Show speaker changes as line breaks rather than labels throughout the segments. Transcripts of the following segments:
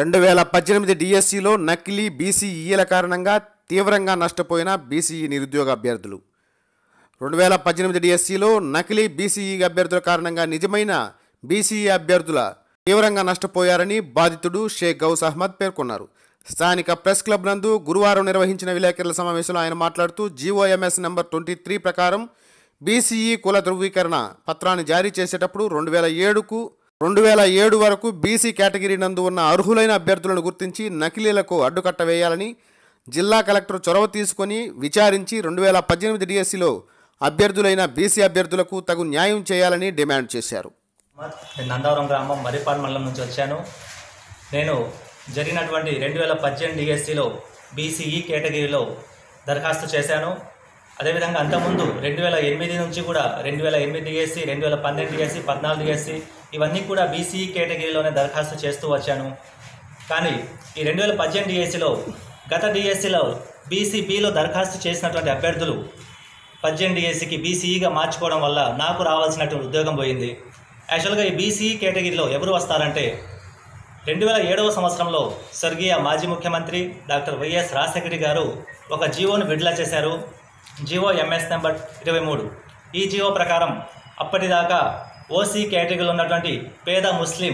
రెండు వేల పద్దెనిమిది డిఎస్సిలో నకిలీ బీసీఈల కారణంగా తీవ్రంగా నష్టపోయిన బీసీఈ నిరుద్యోగ అభ్యర్థులు రెండు వేల పద్దెనిమిది డిఎస్సిలో నకిలీ బీసీఈ అభ్యర్థుల కారణంగా నిజమైన బీసీఈ అభ్యర్థుల తీవ్రంగా నష్టపోయారని బాధితుడు షేక్ గౌస్ అహ్మద్ పేర్కొన్నారు స్థానిక ప్రెస్ క్లబ్ నందు గురువారం నిర్వహించిన విలేకరుల సమావేశంలో ఆయన మాట్లాడుతూ జీఓఎంఎస్ నెంబర్ ట్వంటీ త్రీ ప్రకారం బీసీఈ కుల ధృవీకరణ పత్రాన్ని జారీ చేసేటప్పుడు రెండు వేల ఏడుకు రెండు వేల ఏడు వరకు బీసీ కేటగిరీ నందు ఉన్న అర్హులైన అభ్యర్థులను గుర్తించి నకిలీలకు అడ్డుకట్ట వేయాలని జిల్లా కలెక్టర్ చొరవ తీసుకొని విచారించి రెండు వేల పద్దెనిమిది డిఎస్సిలో అభ్యర్థులైన బీసీ అభ్యర్థులకు తగు న్యాయం చేయాలని డిమాండ్ చేశారు
నేను నందవరం గ్రామం మరిపాడు మండలం నుంచి వచ్చాను నేను జరిగినటువంటి రెండు వేల పద్దెనిమిది డిఎస్సిలో బీసీఈ కేటగిరీలో దరఖాస్తు చేశాను అదేవిధంగా అంతకుముందు రెండు వేల ఎనిమిది నుంచి కూడా రెండు వేల ఎనిమిది డిఎస్సి రెండు వేల పన్నెండు డిఎస్సి పద్నాలుగు డిఎస్సి ఇవన్నీ కూడా బీసీఈ కేటగిరీలోనే దరఖాస్తు చేస్తూ వచ్చాను కానీ ఈ రెండు వేల పద్దెనిమిది డిఎస్సిలో గత డిఎస్సిలో బీసీబీలో దరఖాస్తు చేసినటువంటి అభ్యర్థులు పద్దెనిమిది డిఎస్సికి బీసీఈగా మార్చుకోవడం వల్ల నాకు రావాల్సినటువంటి ఉద్యోగం పోయింది యాక్చువల్గా ఈ బీసీఈ కేటగిరీలో ఎవరు వస్తారంటే రెండు వేల ఏడవ సంవత్సరంలో స్వర్గీయ మాజీ ముఖ్యమంత్రి డాక్టర్ వైఎస్ రాజశేఖరి గారు ఒక జీవోను విడుదల చేశారు జీవో ఎంఎస్ నెంబర్ ఇరవై మూడు ఈ జీవో ప్రకారం అప్పటిదాకా ఓసీ కేటగిరీలో ఉన్నటువంటి పేద ముస్లిం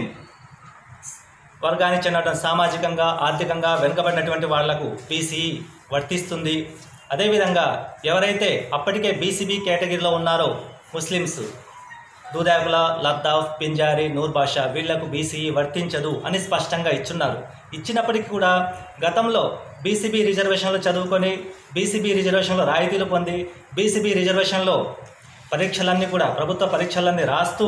వర్గానికి చెందినటువంటి సామాజికంగా ఆర్థికంగా వెనుకబడినటువంటి వాళ్లకు బీసీఈ వర్తిస్తుంది అదేవిధంగా ఎవరైతే అప్పటికే బీసీబీ కేటగిరీలో ఉన్నారో ముస్లిమ్స్ దూదాకుల లద్దాఫ్ పింజారి నూర్ బాషా వీళ్లకు బీసీఈ వర్తించదు అని స్పష్టంగా ఇచ్చున్నారు ఇచ్చినప్పటికీ కూడా గతంలో బీసీబీ రిజర్వేషన్లు చదువుకొని బీసీబీ రిజర్వేషన్లో రాయితీలు పొంది బీసీబీ రిజర్వేషన్లో పరీక్షలన్నీ కూడా ప్రభుత్వ పరీక్షలన్నీ రాస్తూ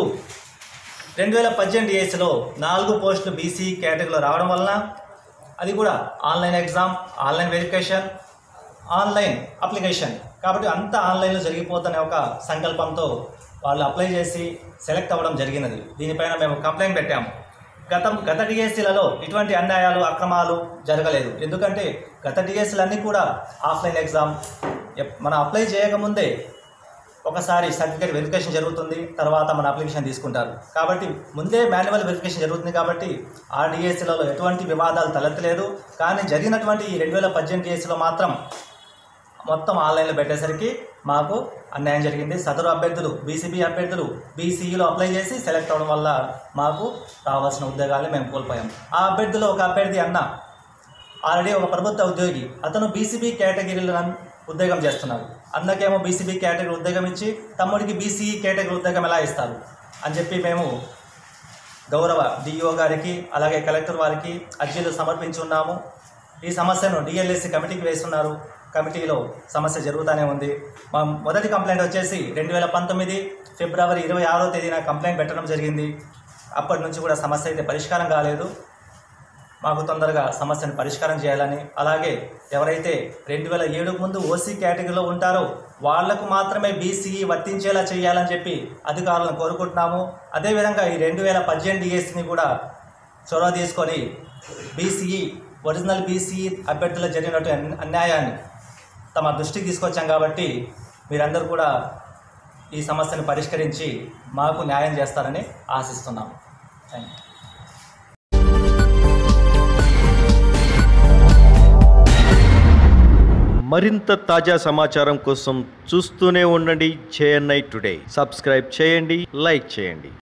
రెండు వేల పద్దెనిమిది ఏసీలో నాలుగు పోస్టులు బీసీ కేటగిరీలో రావడం వలన అది కూడా online exam online verification online application కాబట్టి అంతా ఆన్లైన్లో జరిగిపోతున్న ఒక సంకల్పంతో వాళ్ళు అప్లై చేసి సెలెక్ట్ అవ్వడం జరిగినది దీనిపైన మేము కంప్లైంట్ పెట్టాము గతం గత డిఎస్సీలలో ఇటువంటి అన్యాయాలు అక్రమాలు జరగలేదు ఎందుకంటే గత డిఎస్సీలన్నీ కూడా ఆఫ్లైన్ ఎగ్జామ్ ఎప్- మనం అప్లై చేయకముందే ఒకసారి సర్టిఫికేట్ వెరిఫికేషన్ జరుగుతుంది తర్వాత మన అప్లికేషన్ తీసుకుంటారు కాబట్టి ముందే మాన్యువల్ వెరిఫికేషన్ జరుగుతుంది కాబట్టి ఆ డిఎస్సీలలో ఎటువంటి వివాదాలు తలెత్తలేదు కానీ జరిగినటువంటి ఈ రెండు వేల పద్దెనిమిది డిఎస్సీలో మాత్రం మొత్తం ఆన్లైన్లో పెట్టేసరికి మాకు అన్యాయం జరిగింది సదరు అభ్యర్థులు బీసీబీ అభ్యర్థులు బీసీఈలో అప్లై చేసి సెలెక్ట్ అవ్వడం వల్ల మాకు రావాల్సిన ఉద్యోగాలను మేము కోల్పోయాం ఆ అభ్యర్థిలో ఒక అభ్యర్థి అన్న ఆల్రెడీ ఒక ప్రభుత్వ ఉద్యోగి అతను బీసీబీ కేటగిరీలో ఉద్యోగం చేస్తున్నారు అన్నకేమో బీసీబీ కేటగిరీ ఉద్యోగం ఇచ్చి తమ్ముడికి బీసీఈ కేటగిరీ ఉద్యోగం ఎలా ఇస్తారు అని చెప్పి మేము గౌరవ డిఈఓ గారికి అలాగే కలెక్టర్ వారికి అర్జీలు సమర్పించున్నాము ఈ సమస్యను డిఎల్ఎస్సి కమిటీకి వేస్తున్నారు కమిటీలో సమస్య జరుగుతూనే ఉంది మా మొదటి కంప్లైంట్ వచ్చేసి రెండు వేల పంతొమ్మిది ఫిబ్రవరి ఇరవై ఆరో తేదీన కంప్లైంట్ పెట్టడం జరిగింది అప్పటి నుంచి కూడా సమస్య అయితే పరిష్కారం కాలేదు మాకు తొందరగా సమస్యను పరిష్కారం చేయాలని అలాగే ఎవరైతే రెండు వేల ఏడుకు ముందు ఓసీ కేటగిరీలో ఉంటారో వాళ్లకు మాత్రమే బీసీఈ వర్తించేలా చేయాలని చెప్పి అధికారులను కోరుకుంటున్నాము అదేవిధంగా ఈ రెండు వేల పద్దెనిమిది డిఎస్సిని కూడా చొరవ తీసుకొని బీసీఈ ఒరిజినల్ బీసీఈ అభ్యర్థులకు జరిగినట్టు అన్- అన్యాయాన్ని తమ దృష్టికి తీసుకొచ్చాం కాబట్టి మీరందరూ కూడా ఈ సమస్యను పరిష్కరించి మాకు న్యాయం చేస్తారని ఆశిస్తున్నాము థ్యాంక్ యూ
మరింత తాజా సమాచారం కోసం చూస్తూనే ఉండండి జేఎన్ఐ టుడే సబ్స్క్రైబ్ చేయండి లైక్ చేయండి